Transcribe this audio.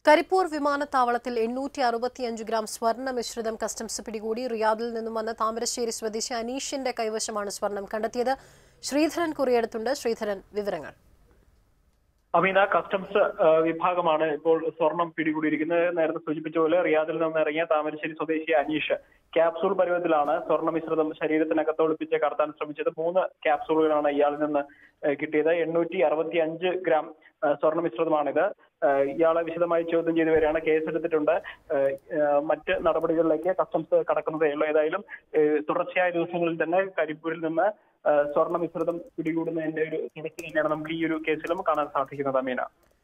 കരിപ്പൂർ വിമാനത്താവളത്തിൽ എണ്ണൂറ്റി അറുപത്തിയഞ്ച് ഗ്രാം സ്വർണ്ണ മിശ്രിതം കസ്റ്റംസ് പിടികൂടി റിയാദിൽ നിന്നും വന്ന താമരശ്ശേരി സ്വദേശി അനീഷിന്റെ കൈവശമാണ് സ്വർണം കണ്ടെത്തിയത് ശ്രീധരൻ കുറിയെടുത്തുണ്ട് ശ്രീധരൻ വിവരങ്ങൾ അമീന കസ്റ്റംസ് ആ, വിഭാഗമാണ് ഇപ്പോൾ സ്വർണം പിടികൂടിയിരിക്കുന്നത് നേരത്തെ സൂചിപ്പിച്ച പോലെ റിയാദിൽ നിന്ന് ഇറങ്ങിയ താമരശ്ശേരി സ്വദേശി അനീഷ് ക്യാപ്സൂൾ പരുവത്തിലാണ് സ്വർണ്ണ മിശ്രിതം ശരീരത്തിനകത്ത് ഒളിപ്പിച്ച് കടത്താൻ ശ്രമിച്ചത് മൂന്ന് ക്യാപ്സൂളുകളാണ് ഇയാളിൽ നിന്ന് ആ, കിട്ടിയത് എണ്ണൂറ്റി അറുപത്തി അഞ്ച് ഗ്രാം ആ, സ്വർണ്ണ മിശ്രിതമാണിത് ആ, ഇയാളെ വിശദമായി ചോദ്യം ചെയ്തു വരികയാണ് കേസെടുത്തിട്ടുണ്ട് ആ, ആ, മറ്റ് നടപടികളിലേക്ക് കസ്റ്റംസ് കടക്കുന്നതേ ഉള്ളൂ ഏതായാലും ഏ, തുടർച്ചയായ ദിവസങ്ങളിൽ തന്നെ കരിപ്പൂരിൽ നിന്ന് ആ, സ്വർണ്ണ മിശ്രിതം പിടികൂടുന്നതിന്റെ ഒരു തുടക്കം തന്നെയാണ് നമുക്ക് ഈ ഒരു കേസിലും കാണാൻ സാധിക്കുന്നത് അമീന